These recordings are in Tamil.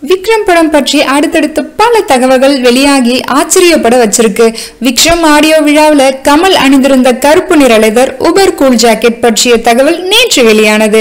விக்ரம் படம் பற்றி அடுத்தடுத்து பல தகவல்கள் வெளியாகி ஆச்சரியப்பட வச்சிருக்கு விக்ரம் ஆடியோ விழாவில் கமல் அணிந்திருந்த கருப்பு நிற லெதர் உபர் கூல் ஜாக்கெட் பற்றிய தகவல் நேற்று வெளியானது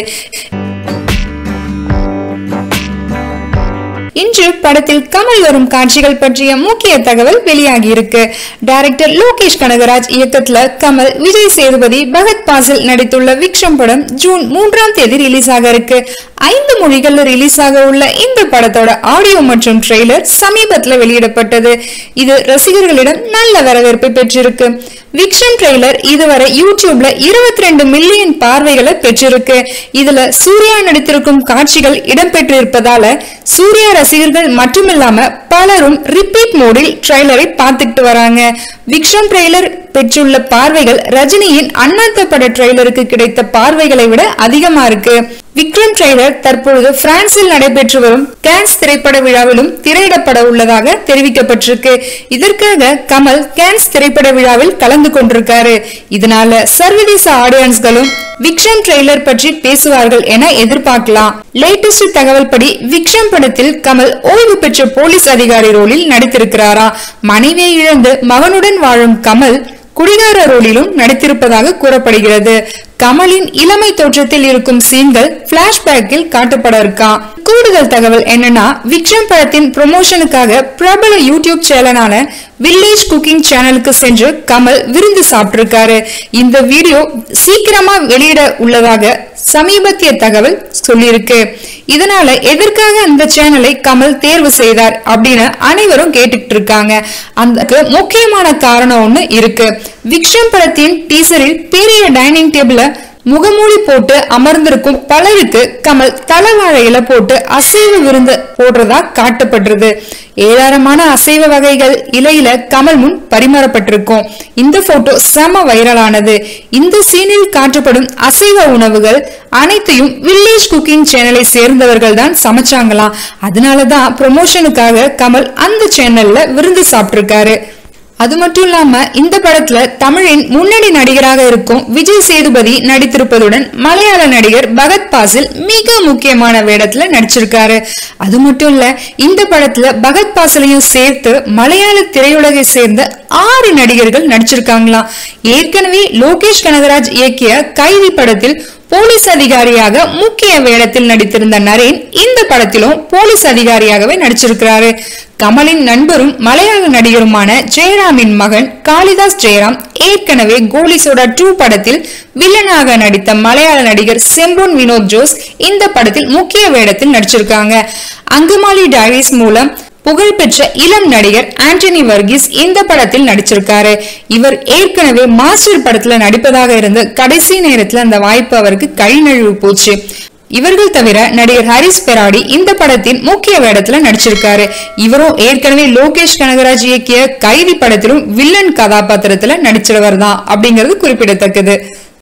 இன்று படத்தில் கமல் வரும் காட்சிகள் பற்றிய முக்கிய தகவல் வெளியாகி இருக்கு டைரக்டர் லோகேஷ் கனகராஜ் இயக்கத்துல கமல் விஜய் சேதுபதி பகத் பாசில் நடித்துள்ள விக்ரம் படம் ஜூன் மூன்றாம் தேதி ரிலீஸ் ஆக இருக்கு ஐந்து மொழிகள்ல ரிலீஸ் ஆக உள்ள இந்த படத்தோட ஆடியோ மற்றும் ட்ரெய்லர் சமீபத்துல வெளியிடப்பட்டது இது ரசிகர்களிடம் நல்ல வரவேற்பை பெற்றிருக்கு விக்ரம் ட்ரெய்லர் இதுவரை யூடியூப்ல இருபத்தி ரெண்டு மில்லியன் பார்வைகளை பெற்றிருக்கு இதுல சூர்யா நடித்திருக்கும் காட்சிகள் இடம்பெற்றிருப்பதால சூர்யா ரசிகர்கள் மட்டுமில்லாம பலரும் ரிப்பீட் மோடில் ட்ரெய்லரை பார்த்துட்டு வராங்க விக்ரம் ட்ரெய்லர் பெற்றுள்ள பார்வைகள் ரஜினியின் அண்ணாத்த பட ட்ரெய்லருக்கு கிடைத்த பார்வைகளை விட அதிகமா இருக்கு விக்ரம் ட்ரெய்லர் தற்பொழுது பிரான்சில் நடைபெற்று வரும் கேன்ஸ் திரைப்பட விழாவிலும் திரையிடப்பட உள்ளதாக தெரிவிக்கப்பட்டிருக்கு இதற்காக கமல் கேன்ஸ் திரைப்பட விழாவில் கலந்து கொண்டிருக்காரு இதனால சர்வதேச ஆடியன்ஸ்களும் விக்ரம் ட்ரெய்லர் பற்றி பேசுவார்கள் என எதிர்பார்க்கலாம் லேட்டஸ்ட் தகவல் படி விக்ரம் படத்தில் கமல் ஓய்வு பெற்ற போலீஸ் அதிகாரி ரோலில் நடித்திருக்கிறாரா மனைவியை இழந்து மகனுடன் வாழும் கமல் குடிகார ரோலிலும் நடித்திருப்பதாக கூறப்படுகிறது கமலின் இளமை தோற்றத்தில் இருக்கும் சீன்கள் பிளாஷ்பேக்கில் காட்டப்பட இருக்கான் கூடுதல் தகவல் என்னன்னா விக்ரம் படத்தின் ப்ரொமோஷனுக்காக பிரபல யூடியூப் சேனலான வில்லேஜ் குக்கிங் சேனலுக்கு சென்று கமல் விருந்து சாப்பிட்டிருக்காரு இந்த வீடியோ சீக்கிரமா வெளியிட உள்ளதாக சமீபத்திய தகவல் சொல்லியிருக்கு இதனால எதற்காக அந்த சேனலை கமல் தேர்வு செய்தார் அப்படின்னு அனைவரும் கேட்டுட்டு இருக்காங்க அதுக்கு முக்கியமான காரணம் ஒண்ணு இருக்கு விக்ரம் படத்தின் டீசரில் பெரிய டைனிங் டேபிள முகமூடி போட்டு அமர்ந்திருக்கும் பலருக்கு கமல் தலவாழை இலை போட்டு அசைவ விருந்து போடுறதா காட்டப்படுறது ஏராளமான அசைவ வகைகள் இலையில கமல் முன் பரிமாறப்பட்டிருக்கும் இந்த போட்டோ செம வைரலானது இந்த சீனில் காட்டப்படும் அசைவ உணவுகள் அனைத்தையும் வில்லேஜ் குக்கிங் சேனலை சேர்ந்தவர்கள் தான் சமைச்சாங்களாம் அதனாலதான் ப்ரொமோஷனுக்காக கமல் அந்த சேனல்ல விருந்து சாப்பிட்டிருக்காரு அது மட்டும் இல்லாம இந்த படத்துல தமிழின் முன்னணி நடிகராக இருக்கும் விஜய் சேதுபதி நடித்திருப்பதுடன் மலையாள நடிகர் பகத் பாசில் மிக முக்கியமான வேடத்துல நடிச்சிருக்காரு அது மட்டும் இல்ல இந்த படத்துல பகத் பாசிலையும் சேர்த்து மலையாள திரையுலகை சேர்ந்த ஆறு நடிகர்கள் நடிச்சிருக்காங்களாம் ஏற்கனவே லோகேஷ் கனகராஜ் இயக்கிய கைதி படத்தில் போலீஸ் அதிகாரியாக முக்கிய வேடத்தில் நடித்திருந்த நரேன் இந்த படத்திலும் போலீஸ் அதிகாரியாகவே நடிச்சிருக்கிறாரு கமலின் நண்பரும் மலையாள நடிகருமான ஜெயராமின் மகன் காளிதாஸ் ஜெயராம் ஏற்கனவே கோலி சோடா டூ படத்தில் வில்லனாக நடித்த மலையாள நடிகர் செம்பொன் வினோத் ஜோஸ் இந்த படத்தில் முக்கிய வேடத்தில் நடிச்சிருக்காங்க அங்குமாலி டைரிஸ் மூலம் புகழ்பெற்ற இளம் நடிகர் ஆண்டனி வர்கீஸ் இந்த படத்தில் நடிச்சிருக்காரு இவர் ஏற்கனவே மாஸ்டர் படத்துல நடிப்பதாக இருந்து கடைசி நேரத்துல அந்த வாய்ப்பு அவருக்கு கை நழுவு போச்சு இவர்கள் தவிர நடிகர் ஹரிஸ் பெராடி இந்த படத்தின் முக்கிய வேடத்துல நடிச்சிருக்காரு இவரும் ஏற்கனவே லோகேஷ் கனகராஜ் இயக்கிய கைதி படத்திலும் வில்லன் கதாபாத்திரத்துல நடிச்சவர் தான் அப்படிங்கிறது குறிப்பிடத்தக்கது